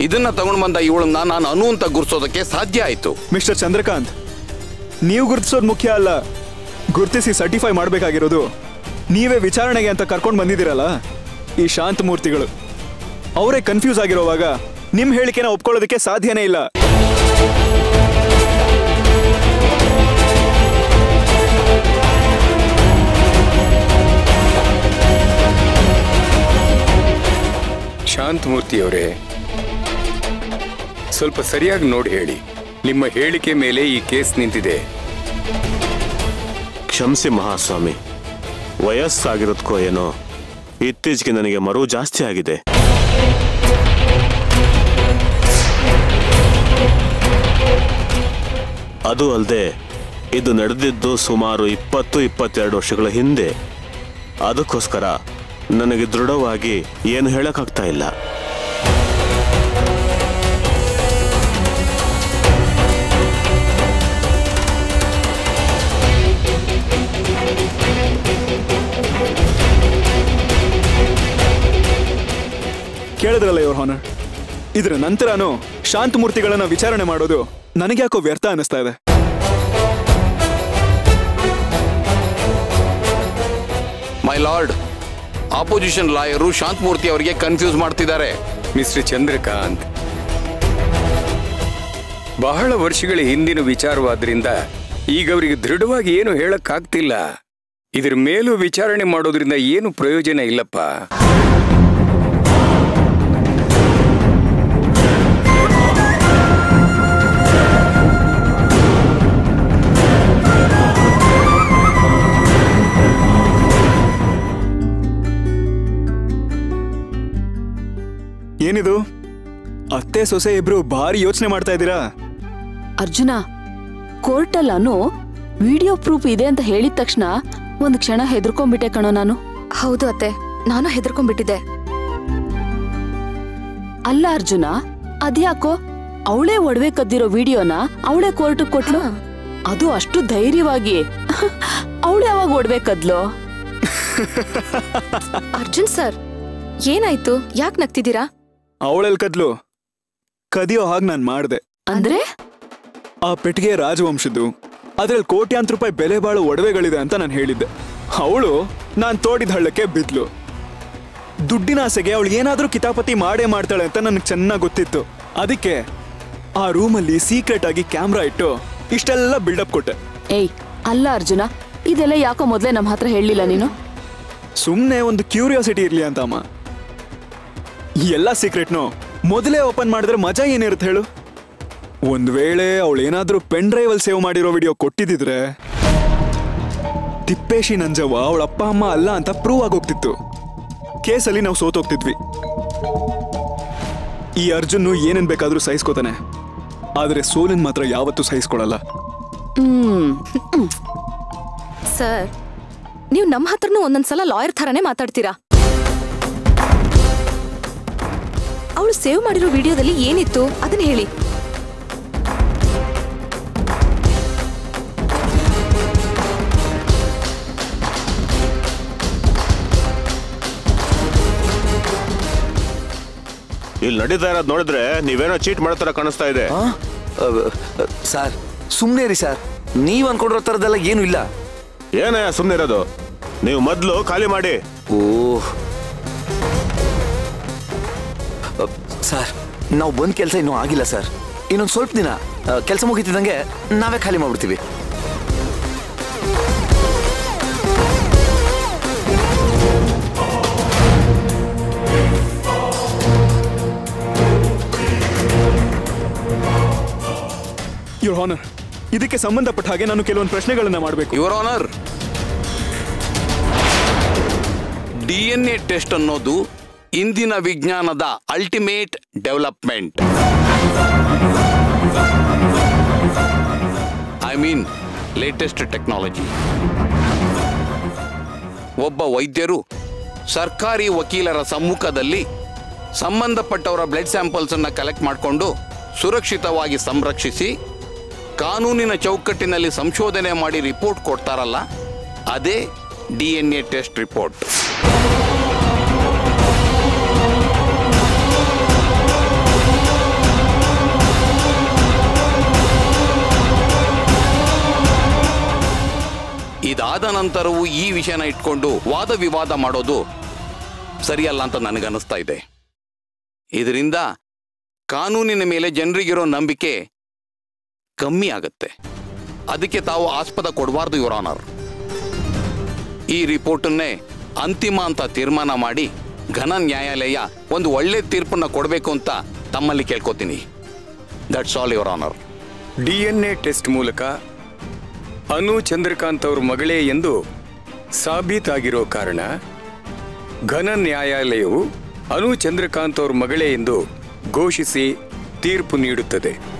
ಇದನ್ನ ತಗೊಂಡ್ ಬಂದ ಇವಳನ್ನ ನಾನು ಅನು ಅಂತ ಗುರ್ಸೋದಕ್ಕೆ ಸಾಧ್ಯ ಆಯ್ತು ಮಿಸ್ಟರ್ ಚಂದ್ರಕಾಂತ್ ನೀವು ಗುರುತಿಸೋದು ಮುಖ್ಯ ಅಲ್ಲ ಗುರುತಿಸಿ ಸರ್ಟಿಫೈ ಮಾಡಬೇಕಾಗಿರೋದು ನೀವೇ ವಿಚಾರಣೆಗೆ ಅಂತ ಕರ್ಕೊಂಡು ಬಂದಿದ್ದೀರಲ್ಲ ಈ ಶಾಂತ ಮೂರ್ತಿಗಳು ಅವರೇ ಕನ್ಫ್ಯೂಸ್ ಆಗಿರೋವಾಗ ನಿಮ್ಮ ಹೇಳಿಕೆನ ಒಪ್ಕೊಳ್ಳೋದಕ್ಕೆ ಸಾಧ್ಯನೇ ಇಲ್ಲ ಶಾಂತಮೂರ್ತಿಯವರೇ ಸ್ವಲ್ಪ ಸರಿಯಾಗಿ ನೋಡಿ ಹೇಳಿ ನಿಮ್ಮ ಹೇಳಿಕೆ ಮೇಲೆ ಈ ಕೇಸ್ ನಿಂತಿದೆ ಕ್ಷಮಿಸಿ ಮಹಾಸ್ವಾಮಿ ವಯಸ್ಸಾಗಿರೋದ್ಕೋ ಏನೋ ಇತ್ತೀಚೆಗೆ ನನಗೆ ಮರು ಜಾಸ್ತಿ ಆಗಿದೆ ಅದು ಅಲ್ಲದೆ ಇದು ನಡೆದಿದ್ದು ಸುಮಾರು ಇಪ್ಪತ್ತು ಇಪ್ಪತ್ತೆರಡು ವರ್ಷಗಳ ಹಿಂದೆ ಅದಕ್ಕೋಸ್ಕರ ನನಗೆ ದೃಢವಾಗಿ ಏನು ಹೇಳಕ್ಕಾಗ್ತಾ ಇಲ್ಲ ಕೇಳಿದ್ರಲ್ಲ ಇವ್ರ ಹಾನರ್ ಇದ್ರ ನಂತರನೂ ಶಾಂತ ಮೂರ್ತಿಗಳನ್ನ ವಿಚಾರಣೆ ಮಾಡೋದು ನನಗ್ಯಾಕೋ ವ್ಯರ್ಥ ಅನಿಸ್ತಾ ಇದೆ my lord opposition lawyer Shanthamurthy ಅವರಿಗೆ ಕನ್ಫ್ಯೂಸ್ ಮಾಡ್ತಿದ್ದಾರೆ ಮಿಸ್ಟರ್ ಚಂದ್ರಕಾಂತ್ ಬಹಳ ವರ್ಷಗಳ ಹಿಂದಿನ ವಿಚಾರವಾದ್ರಿಂದ ಈಗ ಅವರಿಗೆ ದೃಢವಾಗಿ ಏನು ಹೇಳಕ್ಕಾಗ್ತಿಲ್ಲ ಇದ್ರ ಮೇಲೂ ವಿಚಾರಣೆ ಮಾಡೋದ್ರಿಂದ ಏನು ಪ್ರಯೋಜನ ಇಲ್ಲಪ್ಪ ಏನಿದು ಅತ್ತೆ ಸೊಸೆ ಇಬ್ರು ಭಾರಿ ಯೋಚನೆ ಮಾಡ್ತಾ ಇದ್ದೀರಾ ಅರ್ಜುನ ಕೋರ್ಟಲ್ಲಾನು ವಿಡಿಯೋ ಪ್ರೂಫ್ ಇದೆ ಅಂತ ಹೇಳಿದ ತಕ್ಷಣ ಒಂದ್ ಕ್ಷಣ ಹೆದರ್ಕೊಂಡ್ಬಿಟ್ಟೆ ಕಣೋ ನಾನು ಹೌದು ಅತ್ತೆ ನಾನು ಹೆದರ್ಕೊಂಡ್ಬಿಟ್ಟಿದ್ದೆ ಅಲ್ಲ ಅರ್ಜುನ ಅದ್ಯಾಕೋ ಅವಳೇ ಒಡವೆ ಕದ್ದಿರೋ ವಿಡಿಯೋನ ಅವಳೇ ಕೋರ್ಟ್ ಕೊಟ್ಲು ಅದು ಅಷ್ಟು ಧೈರ್ಯವಾಗಿ ಅವಳು ಯಾವಾಗ ಒಡವೆ ಕದ್ಲು ಅರ್ಜುನ್ ಸರ್ ಏನಾಯ್ತು ಯಾಕೆ ನಗ್ತಿದ್ದೀರಾ ಅವಳೆಲ್ ಕದ್ಲು ಕದಿಯೋ ಹಾಗೆ ನಾನು ಮಾಡ್ದೆ ಅಂದ್ರೆ ಆ ಪೆಟ್ಟಿಗೆ ರಾಜವಂಶದ್ದು ಅದ್ರಲ್ಲಿ ಕೋಟ್ಯಾಂತರ ರೂಪಾಯಿ ಬೆಲೆ ಬಾಳೋ ಒಡವೆಗಳಿದೆ ಅಂತ ನಾನು ಹೇಳಿದ್ದೆ ಅವಳು ನಾನು ತೋಡಿದ ಹಳ್ಳಕ್ಕೆ ಬಿದ್ಲು ದುಡ್ಡಿನ ಆಸೆಗೆ ಅವಳು ಏನಾದ್ರೂ ಕಿತಾಪತಿ ಮಾಡೇ ಮಾಡ್ತಾಳೆ ಅಂತ ನನಗೆ ಚೆನ್ನಾಗಿ ಗೊತ್ತಿತ್ತು ಅದಕ್ಕೆ ಆ ರೂಮಲ್ಲಿ ಸೀಕ್ರೆಟ್ ಆಗಿ ಕ್ಯಾಮ್ರಾ ಇಟ್ಟು ಇಷ್ಟೆಲ್ಲ ಬಿಲ್ಡಪ್ ಕೊಟ್ಟೆ ಏಯ್ ಅಲ್ಲ ಅರ್ಜುನ ಇದೆಲ್ಲ ಯಾಕೋ ಮೊದ್ಲೇ ನಮ್ಮ ಹತ್ರ ಹೇಳಿಲ್ಲ ನೀನು ಸುಮ್ಮನೆ ಒಂದು ಕ್ಯೂರಿಯಾಸಿಟಿ ಇರ್ಲಿ ಅಂತ ಅಮ್ಮ ಈ ಎಲ್ಲ ಸೀಕ್ರೆಟ್ನು ಮೊದಲೇ ಓಪನ್ ಮಾಡಿದ್ರೆ ಮಜಾ ಏನಿರುತ್ತೆ ಹೇಳು ಒಂದ್ ವೇಳೆ ಅವಳು ಏನಾದ್ರೂ ಪೆನ್ ಡ್ರೈವ್ ಅಲ್ಲಿ ಸೇವ್ ಮಾಡಿರೋ ವಿಡಿಯೋ ಕೊಟ್ಟಿದ್ದಿದ್ರೆ ತಿಪ್ಪೇಶಿ ನಂಜವ್ವ ಅವಳ ಅಪ್ಪ ಅಮ್ಮ ಅಲ್ಲ ಅಂತ ಪ್ರೂವ್ ಆಗೋಗ್ತಿತ್ತು ಕೇಸಲ್ಲಿ ನಾವು ಸೋತೋಗ್ತಿದ್ವಿ ಈ ಅರ್ಜುನ್ ಏನೇನ್ ಬೇಕಾದ್ರೂ ಸಹಿಸ್ಕೋತಾನೆ ಆದ್ರೆ ಸೋಲಿನ್ ಮಾತ್ರ ಯಾವತ್ತೂ ಸಹಿಸ್ಕೊಳಲ್ಲ ಹ್ಮ್ ಸರ್ ನೀವು ನಮ್ಮ ಹತ್ರನೂ ಒಂದೊಂದ್ಸಲ ಲಾಯರ್ ಥರನೇ ಮಾತಾಡ್ತೀರಾ ಅವಳು ಸೇವ್ ಮಾಡಿರೋ ವಿಡಿಯೋದಲ್ಲಿ ಏನಿತ್ತು ಅದನ್ನ ಹೇಳಿ ಇಲ್ಲಿ ನಡೀತಾ ಇರೋದು ನೋಡಿದ್ರೆ ನೀವೇನೋ ಚೀಟ್ ಮಾಡೋ ಥರ ಕಾಣಿಸ್ತಾ ಇದೆ ಆ? ಅಹ್, ಅಹ್, ಸರ್ ಸುಮ್ಮನೆ ರೀ ಸರ್ ನೀವು ಅನ್ಕೊಂಡಿರೋ ಥರದ್ದೆಲ್ಲ ಏನೂ ಇಲ್ಲ ಏನೇ ಸುಮ್ಮನೆ ಇರೋದು ನೀವು ಮೊದಲು ಖಾಲಿ ಮಾಡಿ ಓಹ್ ಅಹ್, ಸರ್ ನಾವು ಬಂದ್ ಕೆಲಸ ಇನ್ನೂ ಆಗಿಲ್ಲ ಸರ್ ಇನ್ನೊಂದು ಸ್ವಲ್ಪ ದಿನ ಕೆಲಸ ಮುಗಿತಿದ್ದಂಗೆ ನಾವೇ ಖಾಲಿ ಮಾಡ್ಬಿಡ್ತೀವಿ ಯುವರ್ ಹಾನರ್ ಇದಕ್ಕೆ ಸಂಬಂಧಪಟ್ಟ ಹಾಗೆ ನಾನು ಕೆಲವೊಂದು ಪ್ರಶ್ನೆಗಳನ್ನ ಮಾಡಬೇಕು your honour D N A test ಅನ್ನೋದು ಇಂದಿನ ವಿಜ್ಞಾನದ ultimate development I mean latest technology ಒಬ್ಬ ವೈದ್ಯರು ಸರ್ಕಾರಿ ವಕೀಲರ ಸಮ್ಮುಖದಲ್ಲಿ ಸಂಬಂಧಪಟ್ಟವರ ಬ್ಲಡ್ ಸ್ಯಾಂಪಲ್ಸ್ ಅನ್ನ ಕಲೆಕ್ಟ್ ಮಾಡಿಕೊಂಡು ಸುರಕ್ಷಿತವಾಗಿ ಸಂರಕ್ಷಿಸಿ ಕಾನೂನಿನ ಚೌಕಟ್ಟಿನಲ್ಲಿ ಸಂಶೋಧನೆ ಮಾಡಿ ರಿಪೋರ್ಟ್ ಕೊಡ್ತಾರಲ್ಲ ಅದೇ D N A test report ನಂತರವೂ ಈ ವಿಷಯನ ಇಟ್ಕೊಂಡು ವಾದ ವಿವಾದ ಮಾಡೋದು ಸರಿಯಲ್ಲ ಅಂತ ನನಗನ್ನಿಸ್ತಾ ಇದೆ ಇದರಿಂದ ಕಾನೂನಿನ ಮೇಲೆ ಜನರಿಗಿರೋ ನಂಬಿಕೆ ಕಮ್ಮಿ ಆಗುತ್ತೆ ಅದಕ್ಕೆ ತಾವು ಆಸ್ಪದ ಕೊಡಬಾರ್ದು ಯುವರ್ ಆನರ್ ಈ ರಿಪೋರ್ಟನ್ನೇ ಅಂತಿಮ ಅಂತ ತೀರ್ಮಾನ ಮಾಡಿ ಘನ ನ್ಯಾಯಾಲಯ ಒಂದು ಒಳ್ಳೆ ತೀರ್ಪನ್ನ ಕೊಡಬೇಕು ಅಂತ ತಮ್ಮಲ್ಲಿ ಕೇಳ್ಕೊತೀನಿ that's all your honour DNA test ಮೂಲಕ ಅನು ಚಂದ್ರಕಾಂತ್ ಅವ್ರ ಮಗಳೇ ಎಂದು ಸಾಬೀತಾಗಿರೋ ಕಾರಣ ಘನ ನ್ಯಾಯಾಲಯವು ಅನು ಚಂದ್ರಕಾಂತ್ ಅವ್ರ ಮಗಳೇ ಎಂದು ಘೋಷಿಸಿ ತೀರ್ಪು ನೀಡುತ್ತದೆ